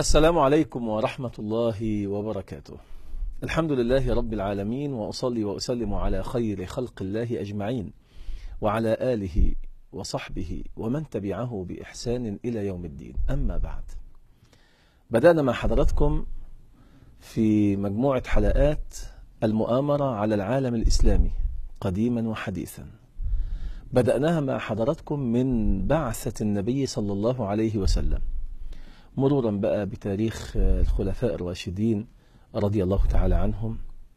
السلام عليكم ورحمة الله وبركاته الحمد لله رب العالمين وأصلي وأسلم على خير خلق الله أجمعين وعلى آله وصحبه ومن تبعه بإحسان إلى يوم الدين أما بعد بدأنا مع حضراتكم في مجموعة حلقات المؤامرة على العالم الإسلامي قديما وحديثا بدأناها مع حضراتكم من بعثة النبي صلى الله عليه وسلم مرورا بقى بتاريخ الخلفاء الراشدين رضي الله تعالى عنهم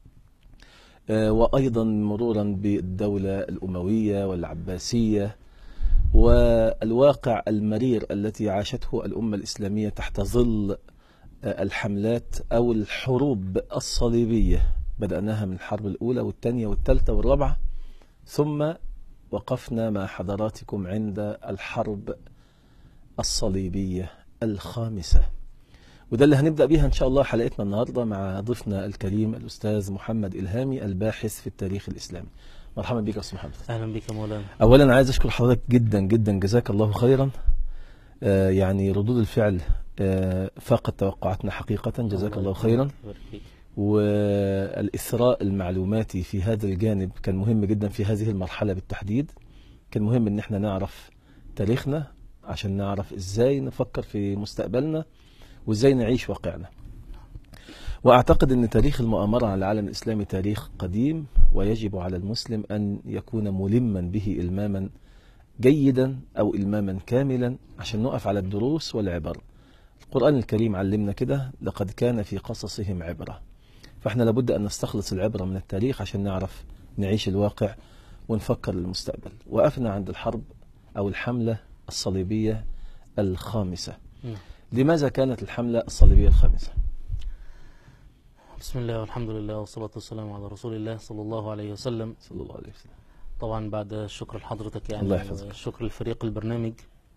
وأيضا مرورا بالدولة الأموية والعباسية والواقع المرير التي عاشته الأمة الإسلامية تحت ظل الحملات أو الحروب الصليبية بدأناها من الحرب الأولى والثانية والثالثة والرابعة ثم وقفنا مع حضراتكم عند الحرب الصليبية الخامسة وده اللي هنبدأ بيها إن شاء الله حلقتنا النهاردة مع ضيفنا الكريم الأستاذ محمد إلهامي الباحث في التاريخ الإسلامي مرحبا بك يا أستاذ محمد اهلا بك يا مولانا أولا عايز أشكر حضرتك جدا جدا جزاك الله خيرا آه يعني ردود الفعل آه فاقت توقعاتنا حقيقة جزاك الله خيرا يبارك فيك. والإثراء المعلوماتي في هذا الجانب كان مهم جدا في هذه المرحلة بالتحديد كان مهم ان احنا نعرف تاريخنا عشان نعرف ازاي نفكر في مستقبلنا وازاي نعيش واقعنا واعتقد ان تاريخ المؤامرة على العالم الاسلامي تاريخ قديم ويجب على المسلم ان يكون ملما به الماما جيدا او الماما كاملا عشان نقف على الدروس والعبر القرآن الكريم علمنا كده لقد كان في قصصهم عبرة فاحنا لابد ان نستخلص العبرة من التاريخ عشان نعرف نعيش الواقع ونفكر للمستقبل وقفنا عند الحرب او الحملة الصليبية الخامسة نعم. لماذا كانت الحملة الصليبية الخامسة بسم الله والحمد لله والصلاة والسلام على رسول الله صلى الله عليه وسلم صلى الله عليه وسلم طبعا بعد الشكر لحضرتك يعني الله يحفظك. شكر لفريق البرنامج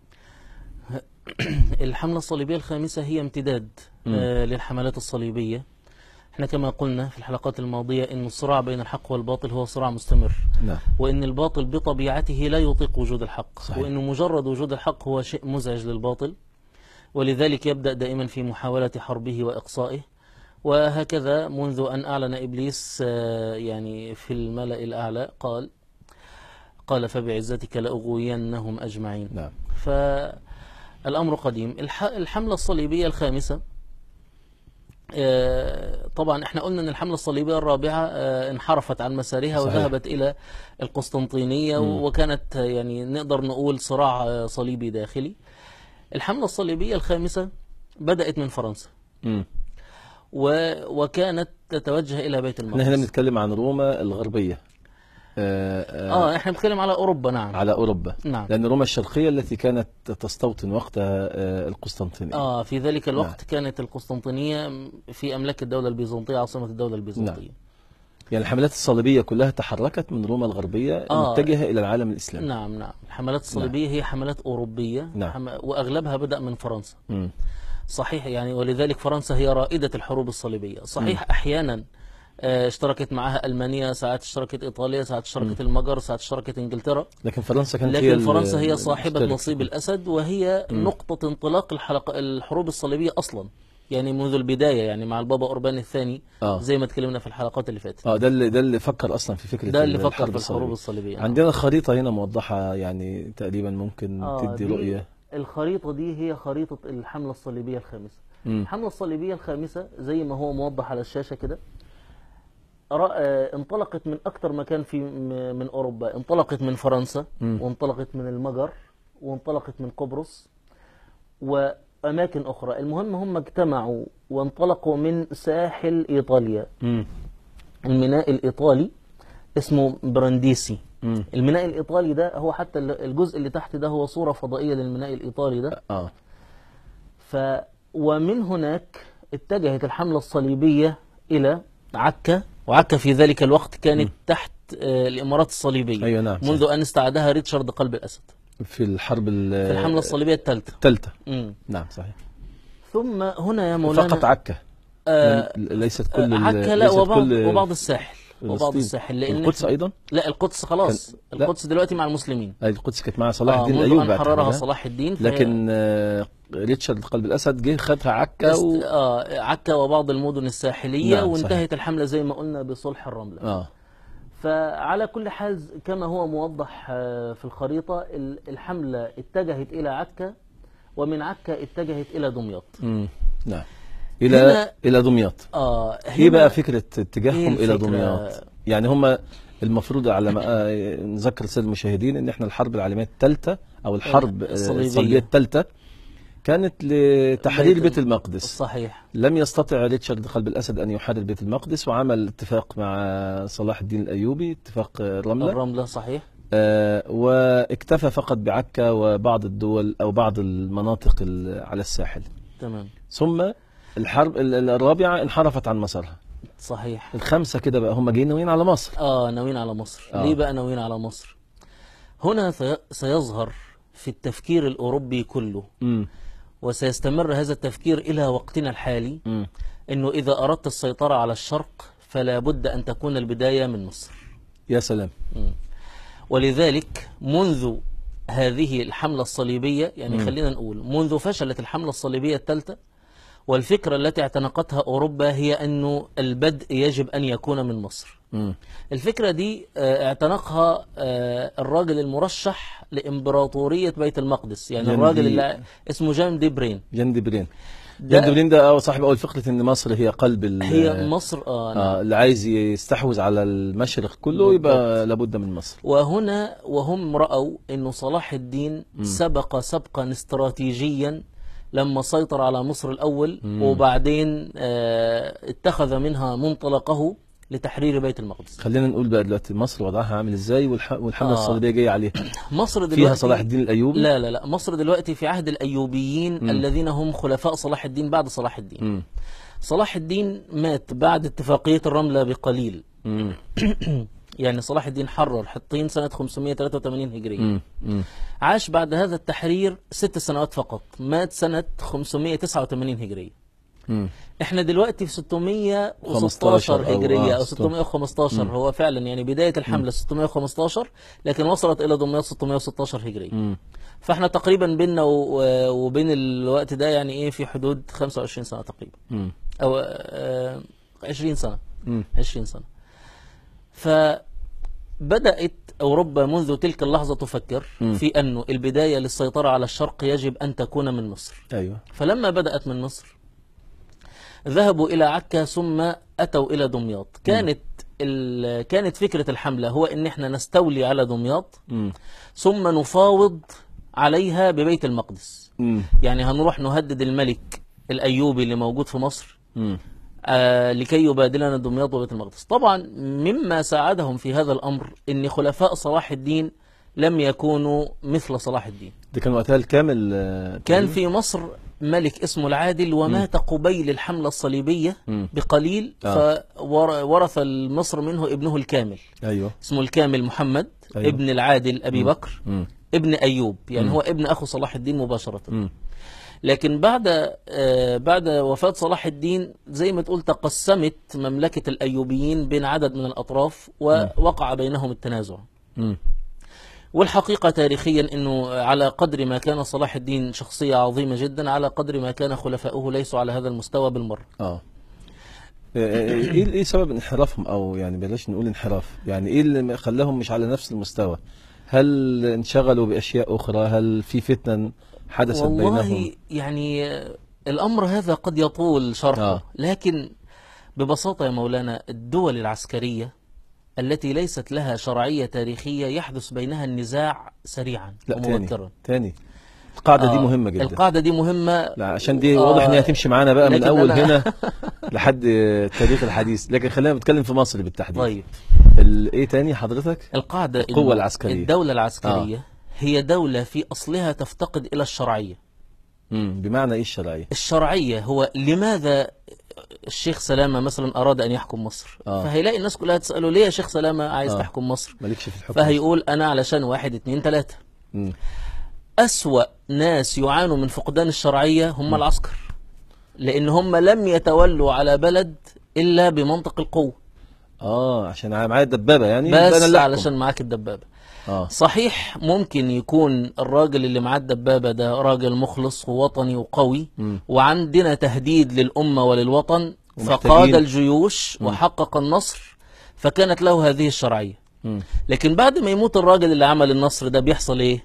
الحملة الصليبية الخامسة هي امتداد مم. آه، للحملات الصليبية احنا كما قلنا في الحلقات الماضية ان الصراع بين الحق والباطل هو صراع مستمر نعم وان الباطل بطبيعته لا يطيق وجود الحق صحيح. وان مجرد وجود الحق هو شيء مزعج للباطل ولذلك يبدأ دائما في محاولة حربه وإقصائه وهكذا منذ أن أعلن إبليس آه، يعني في الملأ الأعلى قال قال فبعزتك لأغوينهم أجمعين نعم فالأمر قديم الح- الحملة الصليبية الخامسة آه، طبعا احنا قلنا ان الحملة الصليبية الرابعة آه، انحرفت عن مسارها صحيح. وذهبت الى القسطنطينية مم. وكانت آه، يعني نقدر نقول صراع آه، صليبي داخلي الحملة الصليبية الخامسة بدأت من فرنسا مم. و- وكانت تتوجه الى بيت احنا هنا المقدس بنتكلم عن روما الغربية آه آه اه احنا بنتكلم على اوروبا نعم على اوروبا نعم لان روما الشرقية التي كانت تستوطن وقتها آه القسطنطينية اه في ذلك الوقت كانت القسطنطينية في املاك الدولة البيزنطية عاصمة الدولة البيزنطية يعني الحملات الصليبية كلها تحركت من روما الغربية آه. متجهة إلى العالم الإسلامي نعم نعم الحملات الصليبية هي حملات أوروبية نعم. حم... وأغلبها بدأ من فرنسا مم. صحيح يعني ولذلك فرنسا هي رائدة الحروب الصليبية صحيح أحيانا آه، اشتركت معها ألمانيا ساعات اشتركت إيطاليا ساعات اشتركت المجر ساعات اشتركت إنجلترا لكن فرنسا كانت هي لكن ال- فرنسا هي صاحبة المشتركة. نصيب الأسد وهي نقطة انطلاق الحلق... الحروب الصليبية أصلا يعني منذ البداية يعني مع البابا أوربان الثاني آه. زي ما اتكلمنا في الحلقات اللي فاتت اه ده اللي ده اللي فكر اصلا في فكره ده اللي الحرب فكر في الحروب الصليبية. الصليبية عندنا خريطه هنا موضحه يعني تقريبا ممكن آه، تدي دي رؤيه الخريطة دي هي خريطة الحملة الصليبية الخامسة مم. الحملة الصليبية الخامسة زي ما هو موضح على الشاشة كده رأ- آه، انطلقت من أكتر مكان في م- من أوروبا انطلقت من فرنسا مم. وانطلقت من المجر وانطلقت من قبرص وأماكن أخرى المهم هم اجتمعوا وانطلقوا من ساحل إيطاليا مم. الميناء الإيطالي اسمه برانديسي مم. الميناء الإيطالي ده هو حتى ال- الجزء اللي تحت ده هو صورة فضائية للميناء الإيطالي ده اه ف ومن هناك اتجهت الحملة الصليبية إلى عكا وعكا في ذلك الوقت كانت تحت آه، الإمارات الصليبية أيوة نعم، منذ أن استعادها ريتشارد قلب الأسد في الحرب في ال- الحملة الصليبية الثالثة الثالثه مم. نعم صحيح ثم هنا يا مولانا فقط عكا آه، لم- ليست كل ال- عكا لا ليست وبعض, كل وبعض الساحل وبعض فلسطين. الساحل لان القدس إحنا- ايضا لا القدس خلاص كان- لا. القدس دلوقتي مع المسلمين أي القدس كانت مع صلاح آه الدين منذ الايوبي ان بعد حررها كده. صلاح الدين فهي لكن آه، ريتشارد قلب الاسد جه خدها عكا است... و... آه عكا وبعض المدن الساحلية نعم، وانتهت الحملة زي ما قلنا بصلح الرملة اه فعلى كل حال كما هو موضح آه، في الخريطة ال- الحملة اتجهت إلى عكا ومن عكا اتجهت إلى دمياط مم. نعم الى هنا- الى دمياط آه ايه هنا بقى فكره اتجاههم إيه الى الفكرة؟ دمياط يعني هم المفروض على ما آه، نذكر الساده المشاهدين ان احنا الحرب العالميه الثالثه او الحرب آه، الصليبية. الصليبيه الثالثه كانت لتحرير بيت- بيت المقدس صحيح لم يستطع ريتشارد قلب الاسد ان يحرر بيت المقدس وعمل اتفاق مع صلاح الدين الايوبي اتفاق آه، رمله الرملة صحيح آه، واكتفى فقط بعكا وبعض الدول او بعض المناطق ال- على الساحل تمام ثم الحرب ال- ال- الرابعه انحرفت عن مسارها صحيح الخمسه كده بقى هم جايين ناويين على مصر آه ناويين على مصر آه. ليه بقى ناويين على مصر هنا في- سيظهر في التفكير الأوروبي كله امم وسيستمر هذا التفكير إلى وقتنا الحالي امم أنه إذا أردت السيطرة على الشرق فلا بد أن تكون البداية من مصر يا سلام ولذلك منذ هذه الحملة الصليبية يعني خلينا نقول منذ فشلت الحملة الصليبية الثالثة والفكرة التي اعتنقتها أوروبا هي أنه البدء يجب أن يكون من مصر امم الفكرة دي آه، اعتنقها آه، الراجل المرشح لإمبراطورية بيت المقدس يعني جان الراجل دي- اللي اسمه جان دي برين جان دي برين ده- جان دي برين ده أو صاحب اول فكره ان مصر هي قلب ال- هي مصر آه نعم. آه اللي عايز يستحوذ على المشرق كله يبقى لابد من مصر وهنا وهم رأوا أن صلاح الدين سبق سبقا استراتيجيا لما سيطر على مصر الأول وبعدين آه، اتخذ منها منطلقه لتحرير بيت المقدس خلينا نقول بقى دلوقتي مصر وضعها عامل ازاي والح... والحمله آه. الصليبيه جايه عليها مصر دلوقتي فيها صلاح الدين الايوبي لا لا لا مصر دلوقتي في عهد الأيوبيين الذين هم خلفاء صلاح الدين بعد صلاح الدين امم صلاح الدين مات بعد اتفاقية الرملة بقليل امم يعني صلاح الدين حرر حطين سنة 583 هجرية امم امم عاش بعد هذا التحرير ست سنوات فقط مات سنة 589 هجرية امم احنا دلوقتي في 15 616 أو- هجرية آه، او 615 هو فعلا يعني بداية الحملة 615 لكن وصلت الى دمياط 616 هجرية امم فاحنا تقريبا بيننا و- وبين الوقت ده يعني ايه في حدود 25 سنة تقريبا امم او آه، 20 سنة امم 20 سنة فبدأت أوروبا منذ تلك اللحظة تفكر في أنه البداية للسيطرة على الشرق يجب أن تكون من مصر ايوه فلما بدأت من مصر ذهبوا إلى عكا ثم أتوا إلى دمياط كانت ال... كانت فكرة الحملة هو أن احنا نستولي على دمياط امم ثم نفاوض عليها ببيت المقدس امم يعني هنروح نهدد الملك الأيوبي اللي موجود في مصر امم آه لكي يبادلنا دمياط وبيت المقدس طبعا مما ساعدهم في هذا الأمر أن خلفاء صلاح الدين لم يكونوا مثل صلاح الدين ده كان وقتها الكامل آه، كان في مصر ملك اسمه العادل ومات قبيل الحملة الصليبية مم. بقليل آه. فورث مصر منه ابنه الكامل ايوه اسمه الكامل محمد أيوه. ابن العادل أبي بكر امم ابن أيوب يعني هو ابن أخو صلاح الدين مباشرة امم لكن بعد آه بعد وفاة صلاح الدين زي ما تقول تقسمت مملكة الأيوبيين بين عدد من الأطراف ووقع بينهم التنازع امم والحقيقة تاريخيا أنه على قدر ما كان صلاح الدين شخصية عظيمة جدا على قدر ما كان خلفاؤه ليسوا على هذا المستوى بالمرة اه ايه ايه إيه سبب انحرافهم او يعني بلاش نقول انحراف يعني ايه اللي خلاهم مش على نفس المستوى هل انشغلوا باشياء اخرى هل في فتنه حدثت بينهم والله يعني آه، الأمر هذا قد يطول شرحه آه. لكن ببساطة يا مولانا الدول العسكرية التي ليست لها شرعية تاريخية يحدث بينها النزاع سريعا لا تاني ومبكرا تاني القاعده دي آه، مهمه جدا القاعدة دي مهمة لا عشان دي آه، واضح ان هي هتمشي معانا بقى من لكن اول أنا- هنا لحد التاريخ الحديث لكن خلينا نتكلم في مصر بالتحديد طيب ال- ايه تاني حضرتك القاعدة القوة إنه العسكرية. الدولة العسكرية هي دولة في أصلها تفتقد إلى الشرعية امم بمعنى ايه الشرعيه الشرعية هو لماذا الشيخ سلامة مثلا أراد أن يحكم مصر آه. فهيلاقي الناس كلها تسأله ليه يا شيخ سلامة عايز آه. تحكم مصر مالكش في الحكم فهيقول أنا علشان واحد اتنين تلاتة مم. أسوأ ناس يعانوا من فقدان الشرعية هم العسكر لأن هم لم يتولوا على بلد إلا بمنطق القوة اه عشان معايا الدبابه يعني يبقى أنا بس اللي أحكم. علشان معاك الدبابة اه صحيح ممكن يكون الراجل اللي معاه الدبابة ده راجل مخلص ووطني وقوي مم. وعندنا تهديد للأمة وللوطن ومحتاجين- فقاد الجيوش وحقق النصر فكانت له هذه الشرعية مم. لكن بعد ما يموت الراجل اللي عمل النصر ده بيحصل ايه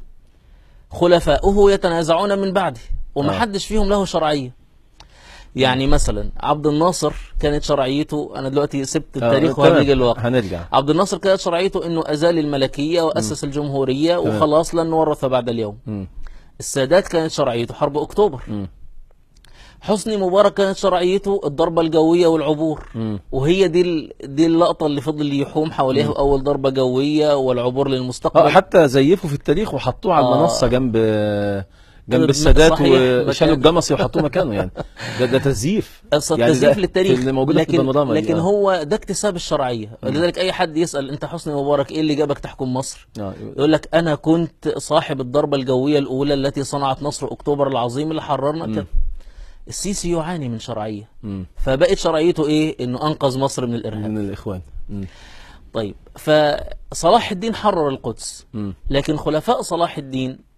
خلفاؤه يتنازعون من بعده ومحدش فيهم له شرعية يعني مثلا عبد الناصر كانت شرعيته انا دلوقتي سبت التاريخ آه، تمام. وهنيجي الواقع هنرجع عبد الناصر كانت شرعيته انه ازال الملكيه واسس الجمهوريه وخلاص لن نورث بعد اليوم مم. السادات كانت شرعيته حرب اكتوبر مم. حسني مبارك كانت شرعيته الضربه الجويه والعبور مم. وهي دي ال- دي اللقطه اللي فضل يحوم حواليها اول ضربه جويه والعبور اه للمستقبل حتى زيفوا في التاريخ وحطوه على آه. المنصه جنب جنب صحيح، السادات مكان- وشالوا الجمصي وحطوه مكانه يعني ده ده تزييف قصة يعني تزييف ده للتاريخ اللي موجوده في لكن البانوراما دي، لكن آه. هو ده اكتساب الشرعيه لذلك اي حد يسال انت حسني مبارك ايه اللي جابك تحكم مصر آه. يقول لك انا كنت صاحب الضربه الجويه الاولى التي صنعت نصر اكتوبر العظيم اللي حررنا كده السيسي يعاني من شرعيه مم. فبقت شرعيته ايه انه انقذ مصر من الارهاب من الاخوان مم. طيب فصلاح الدين حرر القدس مم. لكن خلفاء صلاح الدين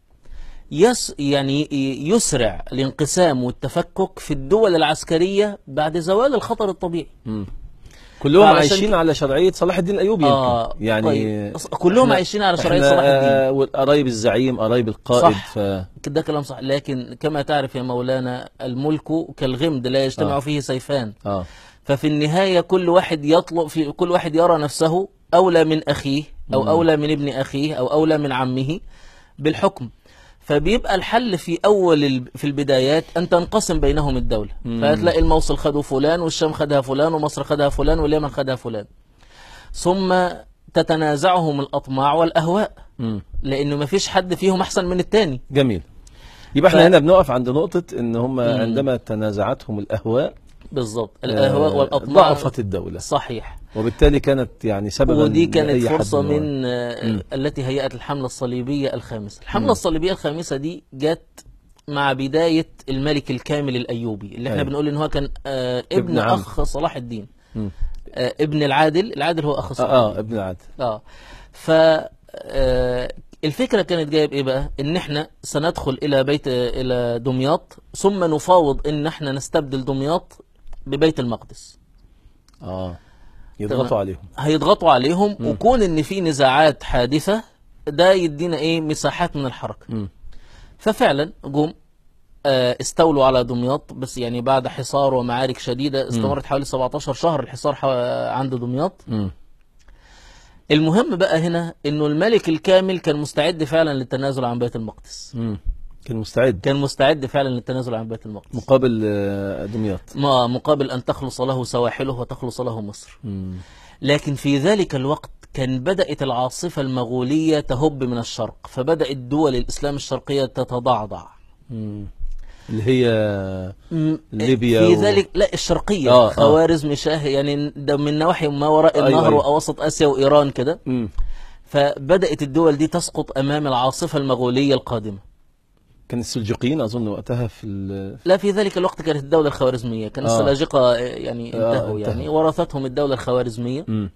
يس يعني يسرع الانقسام والتفكك في الدول العسكرية بعد زوال الخطر الطبيعي مم. كلهم فعلشان عايشين كده- على شرعيه صلاح الدين الايوبي يمكن آه يعني طيب. كلهم إحنا- عايشين على شرعية إحنا، صلاح الدين آه، وقرايب الزعيم قرايب القائد صح. ف ده كلام صح لكن كما تعرف يا مولانا الملك كالغمد لا يجتمع آه. فيه سيفان اه ففي النهاية كل واحد يطلب في كل واحد يرى نفسه أولى من أخيه أو أولى من ابن أخيه أو أولى من عمه بالحكم فبيبقى الحل في أول ال- في البدايات أن تنقسم بينهم الدولة فهتلاقي الموصل خده فلان والشام خدها فلان ومصر خدها فلان واليمن خدها فلان ثم تتنازعهم الأطماع والأهواء مم. لأنه ما فيش حد فيهم أحسن من التاني جميل يبقى احنا ف- هنا بنقف عند نقطه ان هم عندما تنازعتهم الاهواء بالظبط الأهواء آه، والأطماع ضعفت الدوله صحيح وبالتالي كانت يعني سببا ودي كانت لأي حد فرصة إن هو- من آه، التي هيأت الحملة الصليبية الخامسة الحملة الصليبية الخامسة دي جت مع بداية الملك الكامل الأيوبي اللي احنا أيوة. بنقول ان هو كان آه ابن, ابن عم. أخ صلاح الدين مم. آه ابن العادل العادل هو أخ صلاح اه, الدين آه ابن العدل اه ف آه، الفكرة كانت جاية بإيه بقى؟ إن إحنا سندخل إلى بيت إلى دمياط ثم نفاوض إن إحنا نستبدل دمياط ببيت المقدس. اه يضغطوا تمام. عليهم هيضغطوا عليهم وكون ان في نزاعات حادثه ده يدينا ايه مساحات من الحركه مم. ففعلا جم آه، استولوا على دمياط بس يعني بعد حصار ومعارك شديده استمرت حوالي 17 شهر الحصار حو- عند دمياط مم. المهم بقى هنا انه الملك الكامل كان مستعد فعلا للتنازل عن بيت المقدس مم. كان مستعد كان مستعد فعلا للتنازل عن بيت المقدس مقابل آه، دمياط ما مقابل ان تخلص له سواحله وتخلص له مصر مم. لكن في ذلك الوقت كان بدأت العاصفة المغولية تهب من الشرق فبدأت دول الإسلام الشرقية تتضعضع مم. اللي هي م- ليبيا في و- ذلك لا الشرقية آه، آه. خوارزم شاه يعني ده من نواحي ما وراء أيوة، النهر أيوة. وأوسط آسيا وإيران كده مم. فبدأت الدول دي تسقط أمام العاصفة المغولية القادمة كان السلجوقيين اظن وقتها في ال... لا في ذلك الوقت كانت الدولة الخوارزمية كان آه. السلاجقة آه، يعني آه، انتهوا انتهوا. يعني ورثتهم الدولة الخوارزمية مم.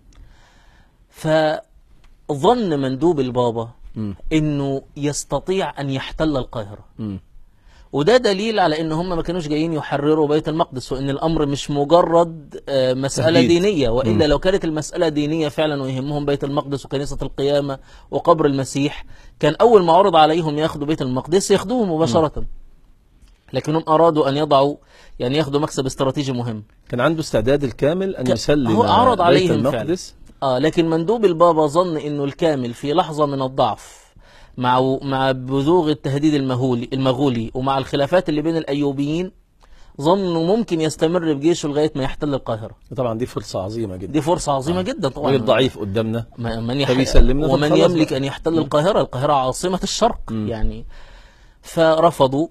فظن مندوب البابا مم. انه يستطيع ان يحتل القاهره مم. وده دليل على ان هم ما كانوش جايين يحرروا بيت المقدس وان الامر مش مجرد آه، مساله تهديد. دينيه والا لو كانت المساله دينيه فعلا ويهمهم بيت المقدس وكنيسه القيامه وقبر المسيح كان اول ما عرض عليهم ياخدوا بيت المقدس ياخدوه مباشره لكنهم ارادوا ان يضعوا يعني ياخدوا مكسب استراتيجي مهم كان عنده استعداد الكامل ان ك- يسلم هو عرض بيت عليهم المقدس اه لكن مندوب البابا ظن انه الكامل في لحظه من الضعف مع مع بزوغ التهديد المهولي المغولي ومع الخلافات اللي بين الايوبيين ظن انه ممكن يستمر بجيشه لغايه ما يحتل القاهره طبعا دي فرصه عظيمه جدا دي فرصه عظيمه جدا طبعا راجل ضعيف قدامنا ما- من يح... فبيسلمنا طب ومن خلاص يملك بقى. ان يحتل القاهره القاهره عاصمه الشرق يعني فرفضوا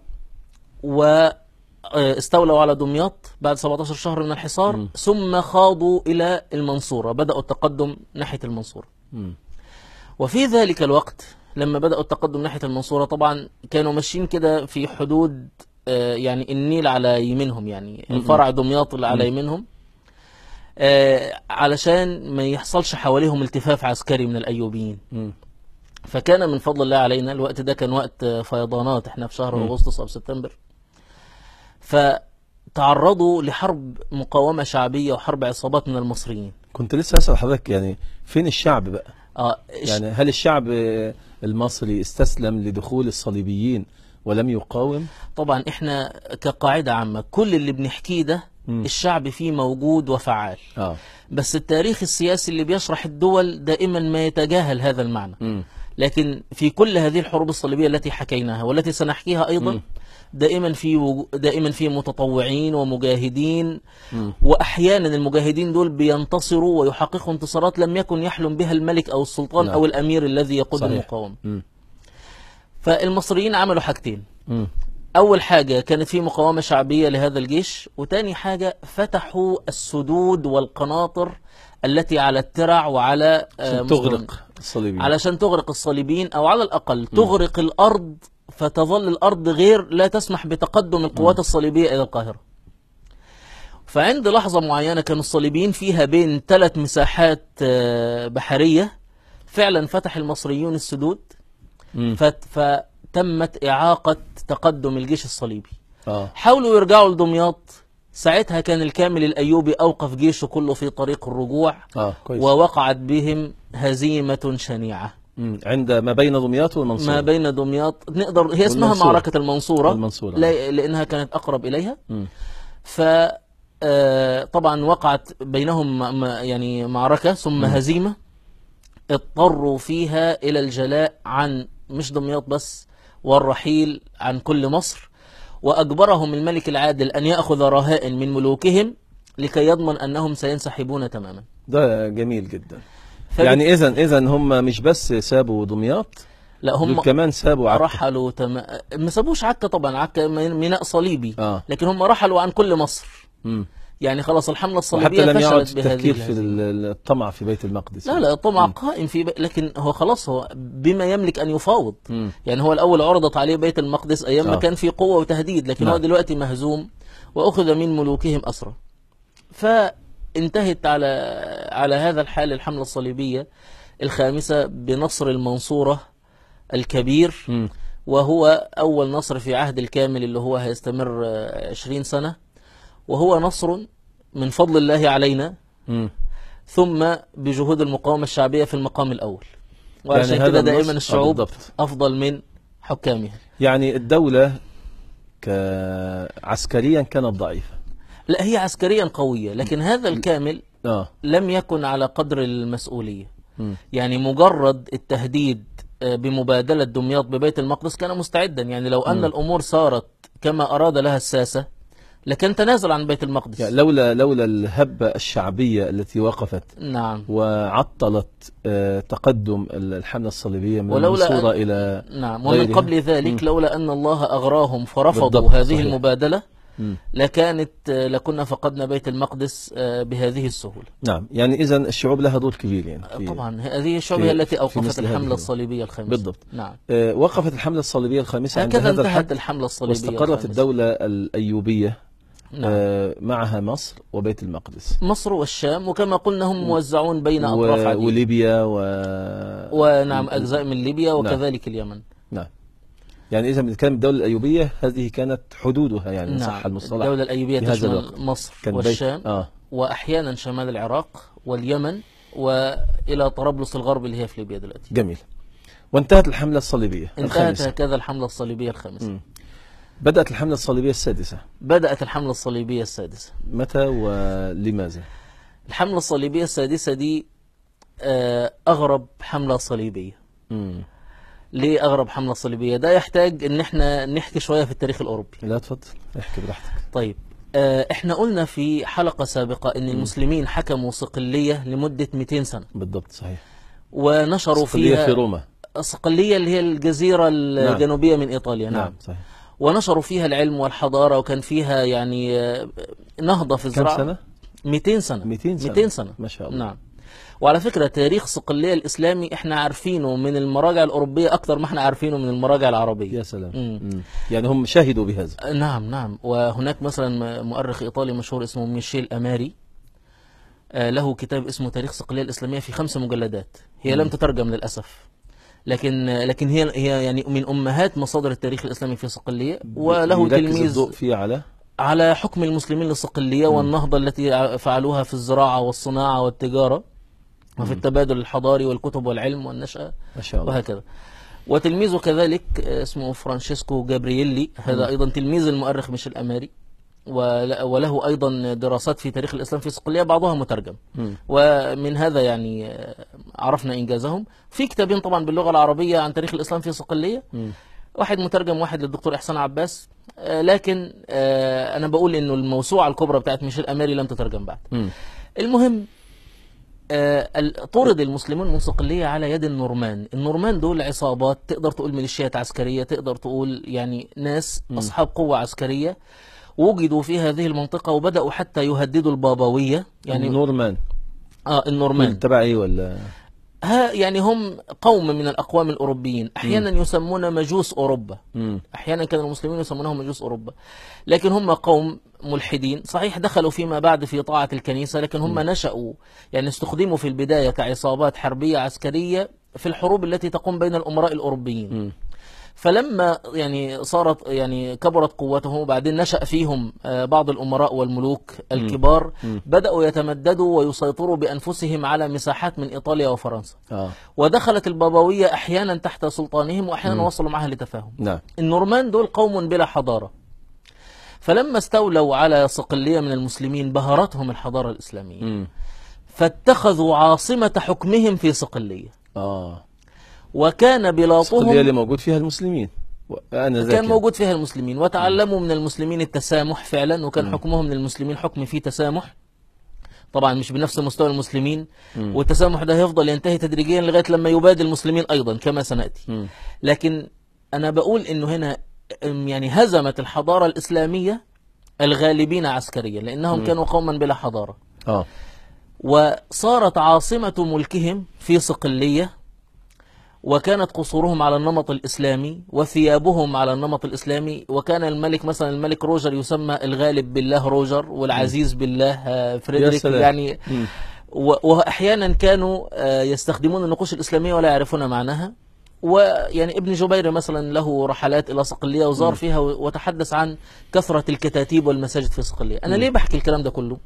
واستولوا على دمياط بعد 17 شهر من الحصار ثم خاضوا الى المنصوره بداوا التقدم ناحيه المنصوره مم. وفي ذلك الوقت لما بدأوا التقدم ناحية المنصورة طبعا كانوا ماشيين كده في حدود آه، يعني النيل على يمينهم يعني الفرع دمياط اللي على يمينهم آه، علشان ما يحصلش حواليهم التفاف عسكري من الأيوبيين مم. فكان من فضل الله علينا الوقت ده كان وقت آه، فيضانات احنا في شهر مم. أغسطس أو سبتمبر فتعرضوا لحرب مقاومة شعبية وحرب عصابات من المصريين كنت لسه اسال حضرتك يعني فين الشعب بقى اه يعني هل الشعب المصري استسلم لدخول الصليبيين ولم يقاوم طبعا احنا كقاعدة عامة كل اللي بنحكيه ده مم. الشعب فيه موجود وفعال اه بس التاريخ السياسي اللي بيشرح الدول دائما ما يتجاهل هذا المعنى مم. لكن في كل هذه الحروب الصليبية التي حكيناها والتي سنحكيها أيضا مم. دائما في وجو- دائما في متطوعين ومجاهدين مم. وأحيانا المجاهدين دول بينتصروا ويحققوا انتصارات لم يكن يحلم بها الملك أو السلطان نعم. أو الأمير الذي يقود صحيح. المقاومة مم. فالمصريين عملوا حاجتين مم. أول حاجة كانت في مقاومة شعبية لهذا الجيش وتاني حاجة فتحوا السدود والقناطر التي على الترع وعلى آه، عشان مصدر- تغرق الصليبيين علشان تغرق الصليبيين أو على الأقل تغرق الأرض فتظل الأرض غير لا تسمح بتقدم القوات الصليبية إلى القاهرة فعند لحظة معينة كانوا الصليبيين فيها بين ثلاث مساحات آه، بحرية فعلا فتح المصريون السدود مم. فت- فتمت إعاقة تقدم الجيش الصليبي اه حاولوا يرجعوا لدمياط ساعتها كان الكامل الأيوبي أوقف جيشه كله في طريق الرجوع اه كويس ووقعت بهم هزيمة شنيعة مم. عند ما بين دمياط والمنصورة ما بين دمياط نقدر هي اسمها والمنصورة. معركة المنصورة المنصورة. لا- لأنها كانت أقرب إليها مم. ف آه، طبعا وقعت بينهم م- م- يعني معركة ثم هزيمة اضطروا فيها إلى الجلاء عن مش دمياط بس والرحيل عن كل مصر وأجبرهم الملك العادل أن يأخذ رهائن من ملوكهم لكي يضمن أنهم سينسحبون تماما ده جميل جدا فبت- يعني اذا اذا هم مش بس سابوا دمياط لا هم هم كمان سابوا عكا رحلوا تم... ما سابوش عكا طبعا عكا ميناء صليبي اه لكن هم رحلوا عن كل مصر مم. يعني خلاص الحملة وحتى الصليبية لم يعد فشلت بهذه التفكير في الهزيمة. ال- الطمع في بيت المقدس لا لا الطمع قائم في بي... لكن هو خلاص هو بما يملك أن يفاوض مم. يعني هو الأول عرضت عليه بيت المقدس أيام ما آه. كان في قوة وتهديد لكن نعم. هو دلوقتي مهزوم وأخذ من ملوكهم أسرى فانتهت على على هذا الحال الحملة الصليبية الخامسة بنصر المنصورة الكبير مم. وهو أول نصر في عهد الكامل اللي هو هيستمر آه، 20 سنة وهو نصر من فضل الله علينا مم. ثم بجهود المقاومة الشعبية في المقام الأول وعشان يعني هذا كده النص- دائما آه، الشعوب بالضبط. أفضل من حكامها يعني الدولة عسكريا كانت ضعيفة لا هي عسكريا قوية لكن هذا الكامل اه لم يكن على قدر المسؤولية مم. يعني مجرد التهديد آه، بمبادلة دمياط ببيت المقدس كان مستعدا يعني لو أن الأمور صارت كما أراد لها الساسة لكان تنازل عن بيت المقدس يعني لولا لولا الهبة الشعبية التي وقفت نعم وعطلت آه، تقدم الحملة الصليبية من ولولا المنصورة أن- إلى نعم ومن غيرها. قبل ذلك لولا أن الله أغراهم فرفضوا بالضبط، هذه صحيح. المبادلة مم. لكانت آه، لكنا فقدنا بيت المقدس آه، بهذه السهولة نعم يعني إذا الشعوب لها دور كبير يعني في طبعا هذه الشعوب في- هي التي في أوقفت مثل هذه الحملة الأمور. الصليبية الخامسة بالضبط. نعم آه، وقفت الحملة الصليبية الخامسة عند هكذا هذا انتهت الحد الحملة الصليبية واستقرت الخامسة. الدولة الأيوبية نعم. آه، معها مصر وبيت المقدس مصر والشام وكما قلنا هم موزعون بين و- أطراف عديدة وليبيا و... ونعم أجزاء من ليبيا نعم. وكذلك اليمن نعم يعني إذا بنتكلم الدولة الأيوبية هذه كانت حدودها يعني إن صح نعم المصطلح الدولة الأيوبية في هذا تشمل الوقت. مصر كان والشام بيت آه وأحيانا شمال العراق واليمن وإلى طرابلس الغرب اللي هي في ليبيا دلوقتي جميل وانتهت الحملة الصليبية انتهت الخامسة هكذا الحملة الصليبية الخامسة مم. بدأت الحملة الصليبية السادسة بدأت الحملة الصليبية السادسة متى ولماذا؟ الحملة الصليبية السادسة دي آه، أغرب حملة صليبية مم. ليه أغرب حملة صليبية ده يحتاج إن احنا نحكي شوية في التاريخ الأوروبي لا تفضل احكي براحتك طيب آه، احنا قلنا في حلقة سابقة ان المسلمين حكموا صقلية لمدة 200 سنة بالضبط صحيح ونشروا صقلية فيها في روما صقلية اللي هي الجزيرة الجنوبية من إيطاليا نعم, نعم صحيح ونشروا فيها العلم والحضارة وكان فيها يعني آه، نهضة في كم الزراعة سنة؟ 200 سنة 200 سنة 200 سنة ما شاء الله نعم وعلى فكرة تاريخ صقلية الإسلامي احنا عارفينه من المراجع الأوروبية أكثر ما احنا عارفينه من المراجع العربية يا سلام مم. مم. يعني هم شهدوا بهذا نعم نعم وهناك مثلا مؤرخ إيطالي مشهور اسمه ميشيل أماري آه، له كتاب اسمه تاريخ صقلية الإسلامية في خمس مجلدات هي لم تترجم للأسف لكن لكن هي هي يعني من أمهات مصادر التاريخ الإسلامي في صقلية وله بيركز تلميذ الضوء فيه على على حكم المسلمين للصقلية والنهضة التي ع- فعلوها في الزراعة والصناعة والتجارة وفي التبادل الحضاري والكتب والعلم والنشأة ما شاء الله وهكذا وتلميذه كذلك آه، اسمه فرانشيسكو جابرييلي هذا أيضا تلميذ المؤرخ ميشيل أماري ول- وله أيضا دراسات في تاريخ الإسلام في صقلية بعضها مترجم مم. ومن هذا يعني آه، عرفنا إنجازهم في كتابين طبعا باللغة العربية عن تاريخ الإسلام في صقلية مم. واحد مترجم واحد للدكتور إحسان عباس آه، لكن آه، أنا بقول إنه الموسوعة الكبرى بتاعت ميشيل أماري لم تترجم بعد مم. المهم آه، ال- طرد المسلمون من صقلية على يد النورمان النورمان دول عصابات تقدر تقول ميليشيات عسكرية تقدر تقول يعني ناس أصحاب قوة عسكرية وجدوا في هذه المنطقة وبدأوا حتى يهددوا البابوية يعني نورمان آه النورمان تبع ايه ولا ها يعني هم قوم من الأقوام الأوروبيين أحيانا يسمون مجوس أوروبا مم. احيانا كان المسلمين يسمونهم مجوس اوروبا لكن هم قوم ملحدين صحيح دخلوا فيما بعد في طاعه الكنيسه لكن هم نشأوا يعني استخدموا في البدايه كعصابات حربيه عسكريه في الحروب التي تقوم بين الامراء الاوروبيين مم. فلما يعني صارت يعني كبرت قوتهم وبعدين نشأ فيهم آه، بعض الأمراء والملوك الكبار بدأوا يتمددوا ويسيطروا بأنفسهم على مساحات من إيطاليا وفرنسا اه ودخلت البابوية أحيانا تحت سلطانهم وأحيانا وصلوا معها لتفاهم نعم النورمان دول قوم بلا حضارة فلما استولوا على صقلية من المسلمين بهرتهم الحضارة الإسلامية مم. فاتخذوا عاصمة حكمهم في صقلية اه وكان الصقلية بلاطهم اللي موجود فيها المسلمين و- انا ذاك كان موجود فيها المسلمين وتعلموا من المسلمين التسامح فعلا وكان حكمهم للمسلمين حكم فيه تسامح طبعا مش بنفس مستوى المسلمين والتسامح ده هيفضل ينتهي تدريجيا لغاية لما يبادل المسلمين أيضا كما سنأتي مم. لكن أنا بقول إنه هنا أم، يعني هزمت الحضارة الإسلامية الغالبين عسكريا لأنهم كانوا قوما بلا حضارة اه وصارت عاصمة ملكهم في صقلية وكانت قصورهم على النمط الإسلامي وثيابهم على النمط الإسلامي وكان الملك مثلا الملك روجر يسمى الغالب بالله روجر والعزيز بالله آه، فريدريك سلام. يعني مم. و- وأحيانا كانوا آه، يستخدمون النقوش الإسلامية ولا يعرفون معناها ويعني ابن جبير مثلا له رحلات إلى صقلية وزار فيها و- وتحدث عن كثرة الكتاتيب والمساجد في صقلية أنا ليه بحكي الكلام ده كله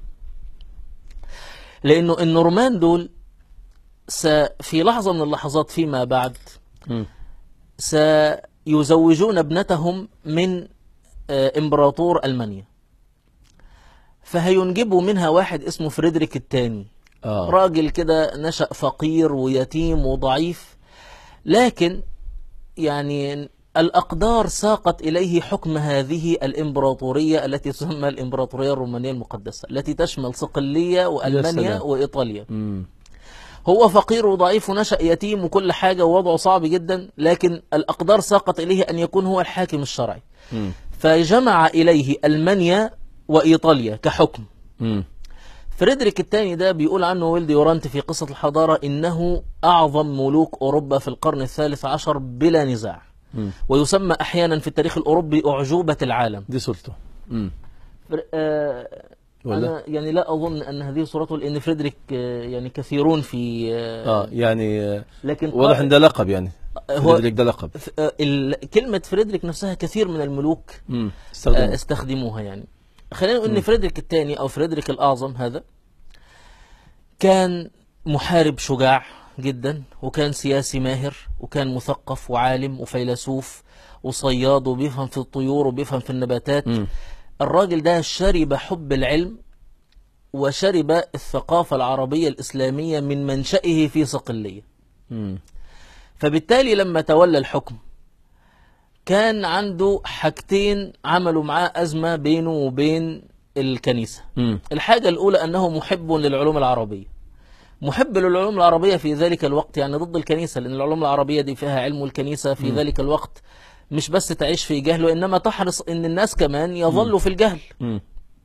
لأنه النورمان دول س في لحظة من اللحظات فيما بعد مم. سيزوجون ابنتهم من آه، إمبراطور ألمانيا فهينجبوا منها واحد اسمه فريدريك الثاني اه راجل كده نشأ فقير ويتيم وضعيف لكن يعني الأقدار ساقت إليه حكم هذه الإمبراطورية التي تسمى الإمبراطورية الرومانية المقدسة التي تشمل صقلية وألمانيا سلام. وإيطاليا مم. هو فقير وضعيف ونشأ يتيم وكل حاجة ووضعه صعب جدا لكن الأقدار ساقت إليه أن يكون هو الحاكم الشرعي مم. فجمع إليه ألمانيا وإيطاليا كحكم مم. فريدريك الثاني ده بيقول عنه ويلد يورانت في قصة الحضارة إنه أعظم ملوك أوروبا في القرن الثالث عشر بلا نزاع مم. ويسمى أحيانا في التاريخ الأوروبي أعجوبة العالم دي صورته مم. فر- آه، ولا؟ أنا يعني لا أظن أن هذه صورته لأن فريدريك آه، يعني كثيرون في آه، اه يعني آه، لكن واضح ان ده لقب يعني هو- فريدريك ده لقب ف- آه، ال- كلمة فريدريك نفسها كثير من الملوك مم. آه، استخدم استخدموها يعني خلينا نقول ان فريدريك الثاني او فريدريك الاعظم هذا كان محارب شجاع جدا وكان سياسي ماهر وكان مثقف وعالم وفيلسوف وصياد وبيفهم في الطيور وبيفهم في النباتات مم. الراجل ده شرب حب العلم وشرب الثقافة العربية الإسلامية من منشئه في صقلية مم. فبالتالي لما تولى الحكم كان عنده حاجتين عملوا معاه أزمة بينه وبين الكنيسة مم. الحاجة الأولى أنه محب للعلوم العربية محب للعلوم العربية في ذلك الوقت يعني ضد الكنيسة لأن العلوم العربية دي فيها علم الكنيسة في ذلك الوقت مش بس تعيش في جهل وإنما تحرص أن الناس كمان يظلوا في الجهل مم.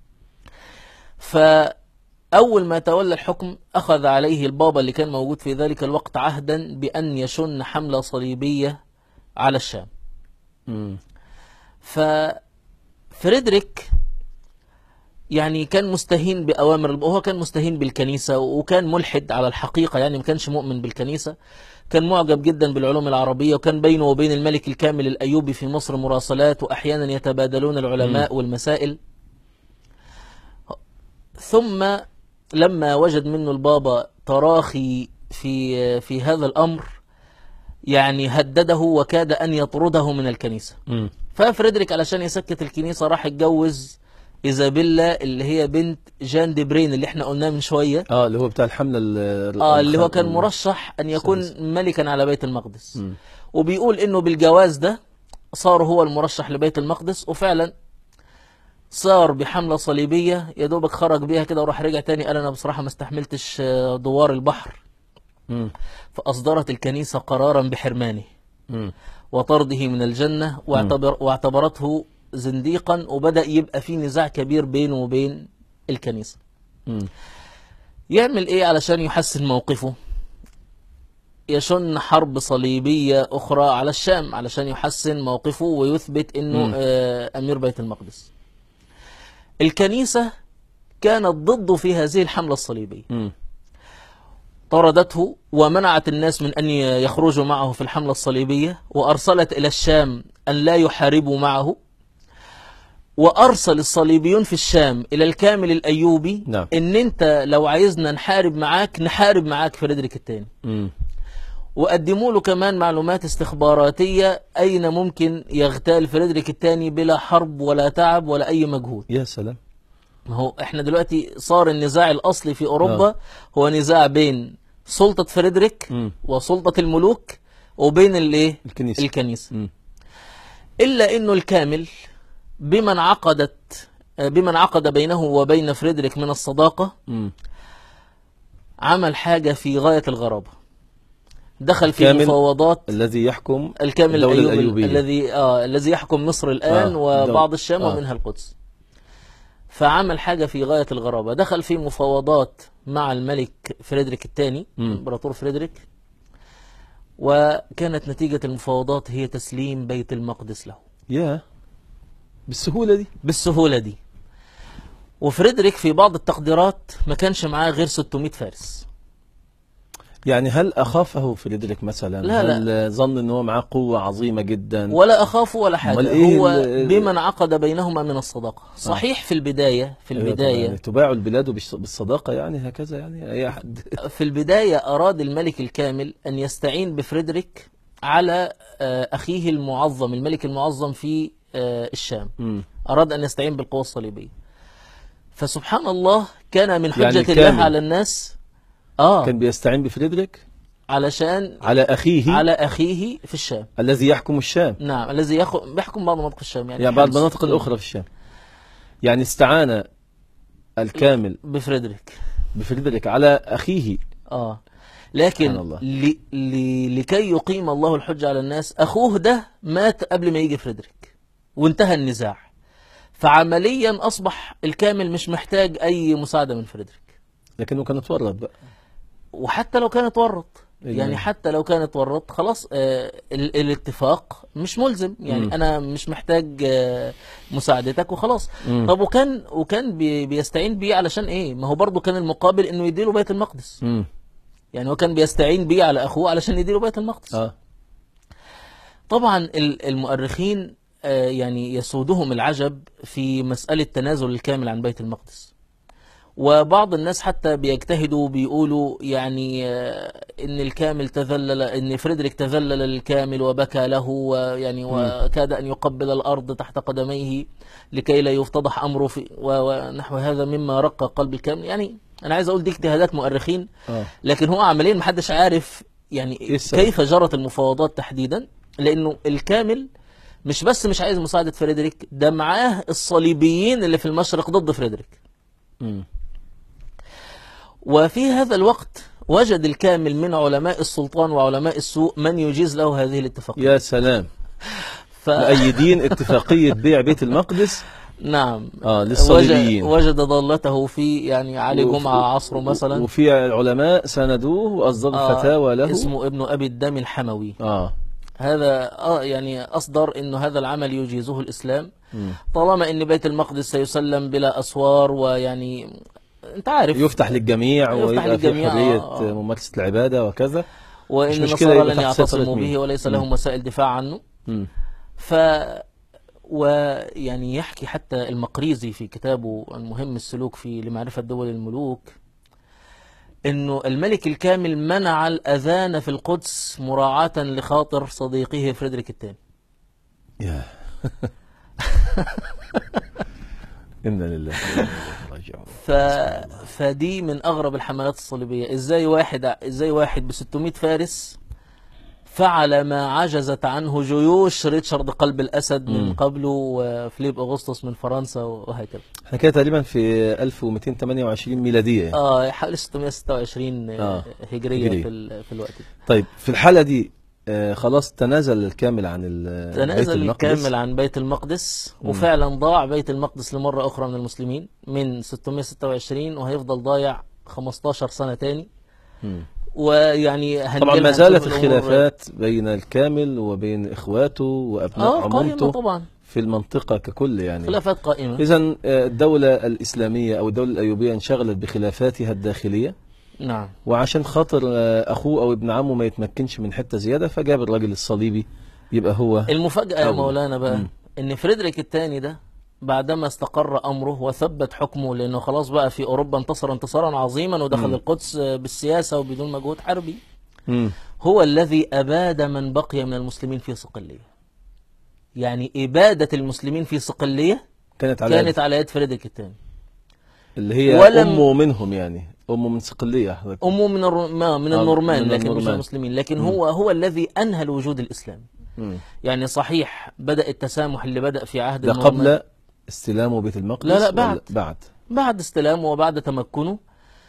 فأول ما تولى الحكم أخذ عليه البابا اللي كان موجود في ذلك الوقت عهدا بأن يشن حملة صليبية على الشام مم. ففريدريك يعني كان مستهين بأوامر وهو كان مستهين بالكنيسة وكان ملحد على الحقيقة يعني ما كانش مؤمن بالكنيسة كان معجب جدا بالعلوم العربية وكان بينه وبين الملك الكامل الأيوبي في مصر مراسلات وأحيانا يتبادلون العلماء والمسائل ثم لما وجد منه البابا تراخي في في هذا الأمر يعني هدده وكاد أن يطرده من الكنيسة مم. ففريدريك علشان يسكت الكنيسة راح اتجوز إيزابيلا اللي هي بنت جان دي برين اللي احنا قلناه من شوية اه اللي هو بتاع الحملة ال- اه اللي هو الخ- كان مرشح أن يكون السادس. ملكا على بيت المقدس مم. وبيقول إنه بالجواز ده صار هو المرشح لبيت المقدس وفعلا صار بحملة صليبية يا دوبك خرج بيها كده وراح رجع تاني قال أنا بصراحة ما استحملتش آه، دوار البحر مم. فأصدرت الكنيسة قرارا بحرمانه مم. وطرده من الجنة واعتبر واعتبرته زنديقا وبدأ يبقى في نزاع كبير بينه وبين الكنيسة مم. يعمل ايه علشان يحسن موقفه يشن حرب صليبية أخرى على الشام علشان يحسن موقفه ويثبت أنه مم. آه، أمير بيت المقدس الكنيسة كانت ضده في هذه الحملة الصليبية مم. طردته ومنعت الناس من أن يخرجوا معه في الحملة الصليبية وأرسلت إلى الشام أن لا يحاربوا معه وأرسل الصليبيون في الشام إلى الكامل الأيوبي نعم. إن أنت لو عايزنا نحارب معاك نحارب معاك فريدريك الثاني مم. وقدموا له كمان معلومات استخباراتية أين ممكن يغتال فريدريك الثاني بلا حرب ولا تعب ولا أي مجهود يا سلام ما هو احنا دلوقتي صار النزاع الأصلي في أوروبا هو نزاع بين سلطة فريدريك مم. وسلطة الملوك وبين الايه الكنيسة الكنيسة مم. إلا إنه الكامل بما انعقدت بما انعقد بينه وبين فريدريك من الصداقة مم. عمل حاجة في غاية الغرابة دخل في الكامل مفاوضات الذي يحكم الكامل الدولة الأيوبي الأيوبية. الذي آه الذي يحكم مصر الآن آه، وبعض الدولة. الشام آه. ومنها القدس فعمل حاجة في غاية الغرابة دخل في مفاوضات مع الملك فريدريك الثاني مم. امبراطور فريدريك وكانت نتيجة المفاوضات هي تسليم بيت المقدس له يا بالسهولة دي بالسهولة دي وفريدريك في بعض التقديرات ما كانش معاه غير 600 فارس يعني هل أخافه فريدريك مثلا لا، هل ظن أنه معاه قوة عظيمة جدا ولا أخاف ولا حاجة أمال إيه هو ال- بما انعقد بينهما من الصداقة صحيح في البداية في أيوة طبعاً، البداية يعني تباع البلاد بالص- بالصداقة يعني هكذا يعني أي أحد في البداية أراد الملك الكامل أن يستعين بفريدريك على آه، أخيه المعظم الملك المعظم في آه، الشام مم. أراد أن يستعين بالقوى الصليبية فسبحان الله كان من يعني حجة الله الكامل على الناس آه كان بيستعين بفريدريك علشان على أخيه على أخيه في الشام الذي يحكم الشام نعم الذي يخ- بيحكم بعض مناطق الشام يعني يعني بعض حمص. المناطق الأخرى في الشام يعني استعان الكامل بفريدريك بفريدريك على أخيه اه سبحان لكن الله. ل... ل... لكي يقيم الله الحجة على الناس أخوه ده مات قبل ما يجي فريدريك وانتهى النزاع فعمليا أصبح الكامل مش محتاج أي مساعدة من فريدريك لكنه كان اتورط بقى وحتى لو كان اتورط أيوة. يعني حتى لو كان اتورط خلاص آه ال... الاتفاق مش ملزم يعني مم. أنا مش محتاج آه مساعدتك وخلاص مم. طب وكان وكان بي... بيستعين بيه علشان إيه ما هو برضه كان المقابل إنه يديله بيت المقدس مم. يعني هو كان بيستعين بيه على أخوه علشان يديله بيت المقدس اه طبعا ال- المؤرخين آه، يعني يسودهم العجب في مسألة تنازل الكامل عن بيت المقدس وبعض الناس حتى بيجتهدوا بيقولوا يعني آه، ان الكامل تذلل ان فريدريك تذلل للكامل وبكى له ويعني وكاد ان يقبل الارض تحت قدميه لكي لا يفتضح امره في و- ونحو هذا مما رق قلب الكامل يعني انا عايز اقول دي اجتهادات مؤرخين اه لكن هو عمليا محدش عارف يعني إيه السبب؟ كيف جرت المفاوضات تحديدا لانه الكامل مش بس مش عايز مساعدة فريدريك ده معاه الصليبيين اللي في المشرق ضد فريدريك مم. وفي هذا الوقت وجد الكامل من علماء السلطان وعلماء السوء من يجيز له هذه الاتفاقية يا سلام ف... مؤيدين اتفاقية بيع بيت المقدس نعم اه للصليبيين وجد, وجد ضالته في يعني علي وف- جمعة عصره مثلا وفي علماء ساندوه واصدروا آه، فتاوى له اسمه ابن أبي الدم الحموي اه هذا آه يعني أصدر أنه هذا العمل يجيزه الإسلام مم. طالما ان بيت المقدس سيسلم بلا اسوار ويعني انت عارف يفتح للجميع يفتح ويبقى في للجميع، حرية آه، آه. ممارسة العبادة وكذا وان مش مشكلة النصارى يبقى لن تحت يعتصموا سيطرة مين. به وليس لهم وسائل دفاع عنه مم. ف ويعني يحكي حتى المقريزي في كتابه المهم السلوك في لمعرفة دول الملوك انه الملك الكامل منع الاذان في القدس مراعاة لخاطر صديقه فريدريك الثاني يا إنا لله وإنا إليه راجعون ف... فدي من اغرب الحملات الصليبيه ازاي واحد ازاي واحد ب 600 فارس فعل ما عجزت عنه جيوش ريتشارد قلب الاسد من مم. قبله وفليب اغسطس من فرنسا وهكذا احنا كده تقريبا في 1228 ميلادية يعني. اه حوالي 626 آه، هجريه هجرية. في ال... في الوقت ده طيب في الحالة دي آه خلاص تنازل الكامل عن ال- بيت تنازل المقدس الكامل عن بيت المقدس مم. وفعلا ضاع بيت المقدس لمره اخرى من المسلمين من 626 وهيفضل ضايع 15 سنه تاني مم. ويعني طبعا هنجيلها ما زالت نشوف الأمور- الخلافات بين الكامل وبين إخواته وأبناء اه قائمة عمومته طبعا في المنطقة ككل يعني خلافات قائمة إذا الدولة الإسلامية أو الدولة الأيوبية انشغلت بخلافاتها الداخلية نعم وعشان خاطر آه، أخوه أو ابن عمه ما يتمكنش من حتة زيادة فجاب الراجل الصليبي يبقى هو المفاجأة يا أول. مولانا بقى مم. ان فريدريك الثاني ده بعدما استقر امره وثبت حكمه لانه خلاص بقى في اوروبا انتصر انتصارا عظيما ودخل مم. القدس بالسياسة وبدون مجهود حربي مم. هو الذي اباد من بقي من المسلمين في صقلية يعني ابادة المسلمين في صقلية كانت على كانت على يد فريدريك الثاني اللي هي ولم- أمه منهم يعني أمه من صقلية حضرتك امه من الر... ما من آه، النورمان من لكن مش النورمان. المسلمين لكن مم. هو هو الذي انهى الوجود الاسلامي مم. يعني صحيح بدأ التسامح اللي بدأ في عهد ده النورمان قبل استلامه بيت المقدس لا، لا، ولا بعد. بعد بعد استلامه وبعد تمكنه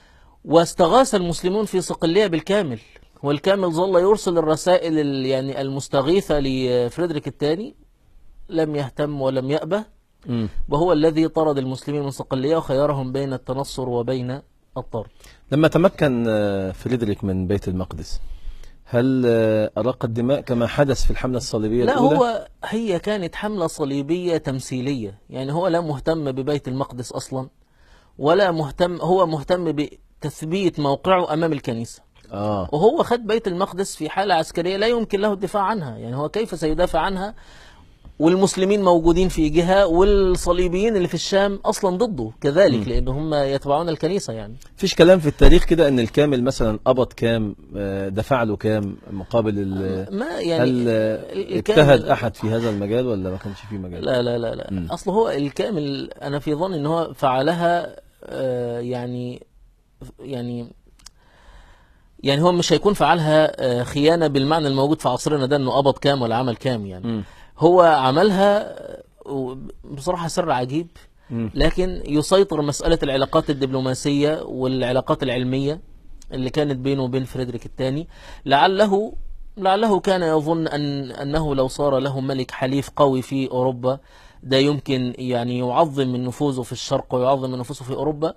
واستغاث المسلمون في صقلية بالكامل والكامل ظل يرسل الرسائل ال- يعني المستغيثة لفريدريك الثاني لم يهتم ولم يأبه مم. وهو الذي طرد المسلمين من صقلية وخيرهم بين التنصر وبين الطرد لما تمكن آه، فريدريك من بيت المقدس هل آه، أراق الدماء كما حدث في الحملة الصليبية لا الأولى؟ هو هي كانت حملة صليبية تمثيلية يعني هو لا مهتم ببيت المقدس أصلا ولا مهتم هو مهتم بتثبيت موقعه أمام الكنيسة آه وهو خد بيت المقدس في حالة عسكرية لا يمكن له الدفاع عنها يعني هو كيف سيدافع عنها والمسلمين موجودين في جهة والصليبيين اللي في الشام أصلا ضده كذلك لأن هم يتبعون الكنيسة يعني فيش كلام في التاريخ كده ان الكامل مثلا قبض كام آه، دفع له كام مقابل ال- ما يعني هل آه، الكامل- اجتهد احد في هذا المجال ولا ما كانش فيه مجال لا لا لا لا مم. اصل هو الكامل انا في ظني ان هو فعلها آه، يعني يعني يعني هو مش هيكون فعلها آه، خيانة بالمعنى الموجود في عصرنا ده انه قبض كام ولا عمل كام يعني مم. هو عملها آه، بصراحة سر عجيب مم. لكن يسيطر مسألة العلاقات الدبلوماسية والعلاقات العلمية اللي كانت بينه وبين فريدريك الثاني لعله لعله كان يظن أن أنه لو صار له ملك حليف قوي في أوروبا ده يمكن يعني يعظم من نفوذه في الشرق ويعظم من نفوذه في أوروبا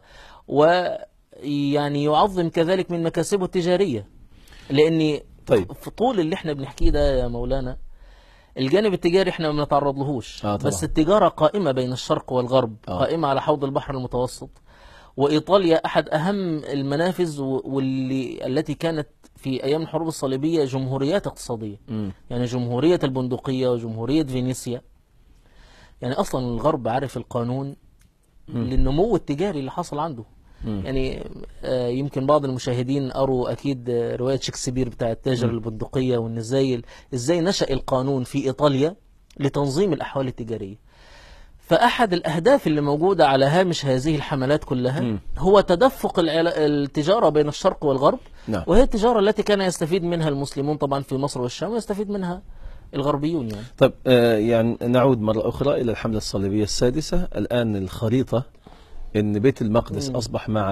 ويعني يعظم كذلك من مكاسبه التجارية لأن طيب. في طول اللي احنا بنحكيه ده يا مولانا الجانب التجاري احنا ما بنتعرض لهوش آه طبعا. بس التجارة قائمة بين الشرق والغرب آه. قائمة على حوض البحر المتوسط وإيطاليا أحد أهم المنافذ و- واللي التي كانت في أيام الحروب الصليبية جمهوريات اقتصادية مم. يعني جمهورية البندقية وجمهورية فينيسيا يعني أصلا الغرب عارف القانون للنمو التجاري اللي حصل عنده مم. يعني آه، يمكن بعض المشاهدين قروا اكيد آه، روايه شكسبير بتاع التاجر البندقيه وان ازاي ال- ازاي نشا القانون في ايطاليا لتنظيم الاحوال التجاريه فاحد الاهداف اللي موجوده على هامش هذه الحملات كلها مم. هو تدفق العلا- التجاره بين الشرق والغرب نعم وهي التجاره التي كان يستفيد منها المسلمون طبعا في مصر والشام ويستفيد منها الغربيون يعني طيب آه، يعني نعود مرة أخرى إلى الحملة الصليبية السادسة الآن الخريطة إن بيت المقدس مم. أصبح مع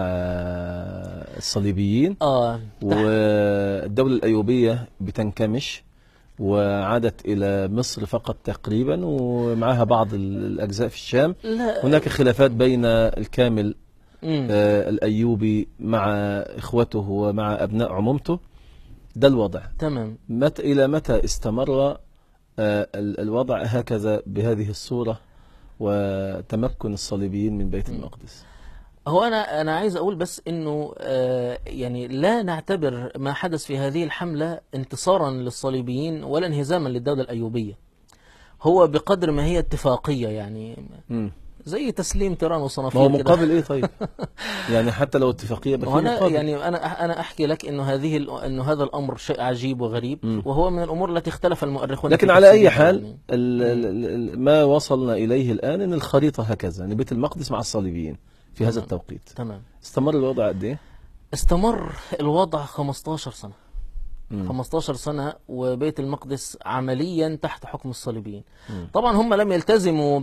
الصليبيين اه تحت والدولة الأيوبية بتنكمش وعادت إلى مصر فقط تقريبا ومعها بعض الأجزاء في الشام لا هناك خلافات بين الكامل مم. آه، الأيوبي مع إخوته ومع أبناء عمومته ده الوضع تمام متى إلى متى استمر آه، ال- الوضع هكذا بهذه الصورة وتمكن الصليبيين من بيت المقدس هو انا انا عايز اقول بس انه آه، يعني لا نعتبر ما حدث في هذه الحمله انتصارا للصليبيين ولا انهزاما للدوله الايوبيه هو بقدر ما هي اتفاقيه يعني مم. زي تسليم تيران ما هو وصنافير كده مقابل ايه طيب يعني حتى لو اتفاقيه يبقى في وانا مقابل يعني انا انا احكي لك انه هذه ال- انه هذا الامر شيء عجيب وغريب مم. وهو من الامور التي اختلف المؤرخون لكن في على اي تفسيرها حال يعني. ال- ال- ال- ما وصلنا اليه الان ان الخريطه هكذا ان بيت المقدس مع الصليبيين في هذا تمام. التوقيت تمام استمر الوضع قد ايه؟ استمر الوضع 15 سنه مم. 15 سنة وبيت المقدس عمليا تحت حكم الصليبيين مم. طبعا هم لم يلتزموا ب...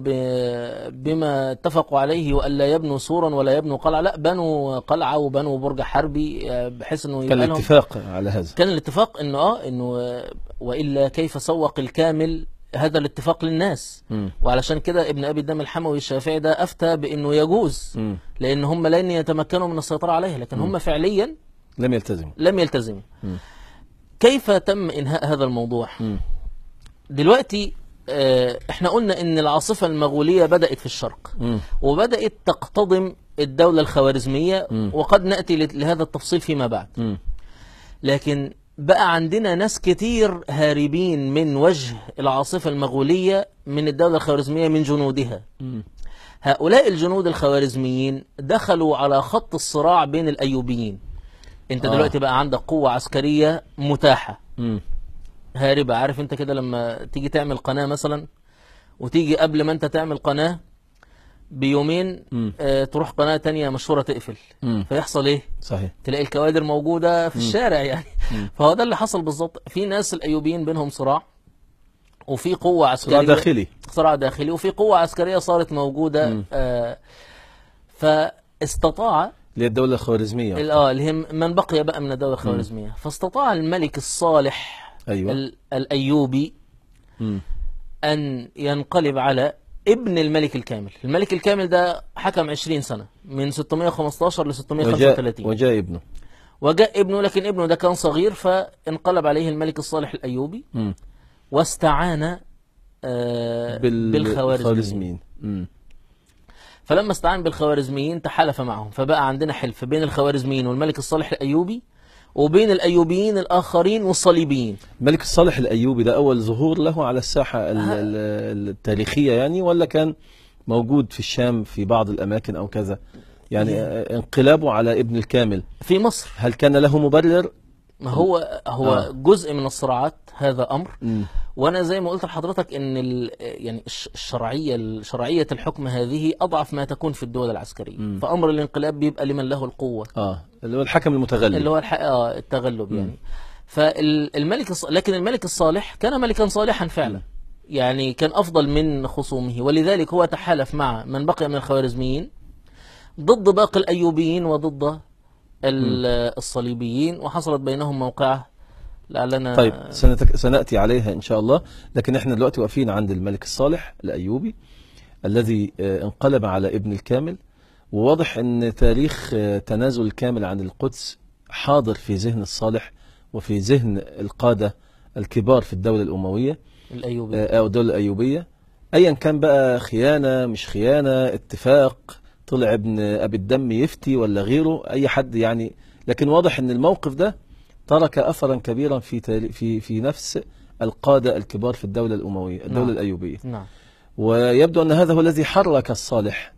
بما اتفقوا عليه وألا يبنوا سورا ولا يبنوا قلعة لا بنوا قلعة وبنوا برج حربي آه، بحيث انه كان يبقى لهم الاتفاق على هذا كان الاتفاق انه اه انه آه، والا كيف سوق الكامل هذا الاتفاق للناس مم. وعلشان كده ابن ابي الدم الحموي الشافعي ده افتى بانه يجوز مم. لان هم لن يتمكنوا من السيطره عليها لكن هم فعليا لم يلتزموا لم يلتزموا مم. كيف تم انهاء هذا الموضوع مم. دلوقتي آه، احنا قلنا ان العاصفة المغولية بدأت في الشرق مم. وبدأت تقتضم الدولة الخوارزمية مم. وقد نأتي ل- لهذا التفصيل فيما بعد مم. لكن بقى عندنا ناس كتير هاربين من وجه العاصفة المغولية من الدولة الخوارزمية من جنودها مم. هؤلاء الجنود الخوارزميين دخلوا على خط الصراع بين الأيوبيين انت آه. دلوقتي بقى عندك قوة عسكرية متاحة مم. هاربة عارف انت كده لما تيجي تعمل قناة مثلا وتيجي قبل ما انت تعمل قناة بيومين مم. آه تروح قناة تانية مشهورة تقفل مم. فيحصل ايه صحيح تلاقي الكوادر موجودة في الشارع يعني فهو ده اللي حصل بالظبط في ناس الايوبيين بينهم صراع وفي قوة عسكرية صراع داخلي صراع داخلي وفي قوة عسكرية صارت موجودة مم. آه فاستطاع للدولة الخوارزمية ال- اه اللي هي من بقي بقى من الدولة الخوارزمية فاستطاع الملك الصالح أيوة ال- الأيوبي مم. أن ينقلب على ابن الملك الكامل الملك الكامل ده حكم 20 سنة من 615 ل وجاء 635 وجاء ابنه وجاء ابنه لكن ابنه ده كان صغير فانقلب عليه الملك الصالح الأيوبي مم. واستعان آه بالخوارزميين بالخوارزميين مم. فلما استعان بالخوارزميين تحالف معهم فبقى عندنا حلف بين الخوارزميين والملك الصالح الأيوبي وبين الأيوبيين الآخرين والصليبيين الملك الصالح الأيوبي ده أول ظهور له على الساحة ال- ال- التاريخية يعني ولا كان موجود في الشام في بعض الأماكن أو كذا يعني آه، انقلابه على ابن الكامل في مصر هل كان له مبرر؟ ما هو هو آه. جزء من الصراعات هذا أمر مم. وانا زي ما قلت لحضرتك ان ال- يعني الش- الشرعيه شرعيه الحكم هذه اضعف ما تكون في الدول العسكريه مم. فامر الانقلاب بيبقى لمن له القوه اه اللي هو الحكم المتغلب اللي هو الحق آه، التغلب يعني فالملك الص... لكن الملك الصالح كان ملكا صالحا فعلا يعني كان افضل من خصومه ولذلك هو تحالف مع من بقي من الخوارزميين ضد باقي الايوبيين وضد ال- الصليبيين وحصلت بينهم موقعه لعلنا طيب سنتك سنأتي عليها إن شاء الله لكن احنا دلوقتي واقفين عند الملك الصالح الأيوبي الذي آه، انقلب على ابن الكامل وواضح أن تاريخ آه، تنازل الكامل عن القدس حاضر في ذهن الصالح وفي ذهن القادة الكبار في الدولة الأموية الايوبي آه، أو الدولة الأيوبية أيا كان بقى خيانة مش خيانة اتفاق طلع ابن أبي الدم يفتي ولا غيره أي حد يعني لكن واضح أن الموقف ده ترك أثرا كبيرا في تاري- في في نفس القادة الكبار في الدولة الأموية الدولة نعم. الأيوبية نعم ويبدو أن هذا هو الذي حرك الصالح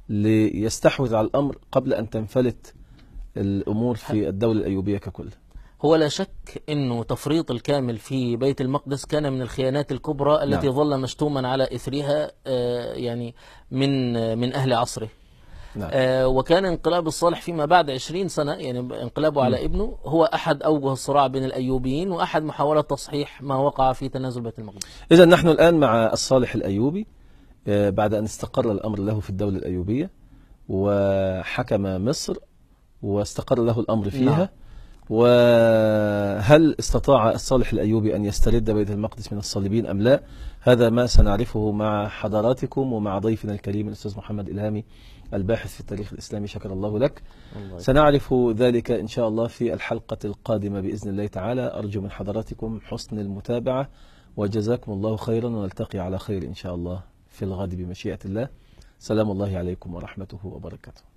ليستحوذ على الأمر قبل أن تنفلت الأمور في الدولة الأيوبية ككل هو لا شك انه تفريط الكامل في بيت المقدس كان من الخيانات الكبرى التي نعم. ظل مشتوما على اثرها آه، يعني من آه، من اهل عصره نعم آه، وكان انقلاب الصالح فيما بعد 20 سنة يعني انقلابه على ابنه هو احد اوجه الصراع بين الايوبيين واحد محاولة تصحيح ما وقع في تنازل بيت المقدس إذا نحن الآن مع الصالح الأيوبي آه، بعد أن استقر الأمر له في الدولة الأيوبية وحكم مصر واستقر له الأمر فيها نعم. وهل استطاع الصالح الأيوبي أن يسترد بيت المقدس من الصليبين أم لا هذا ما سنعرفه مع حضراتكم ومع ضيفنا الكريم الأستاذ محمد إلهامي الباحث في التاريخ الإسلامي شكر الله لك الله سنعرف ذلك إن شاء الله في الحلقة القادمة بإذن الله تعالى أرجو من حضراتكم حسن المتابعة وجزاكم الله خيرا ونلتقي على خير إن شاء الله في الغد بمشيئة الله سلام الله عليكم ورحمته وبركاته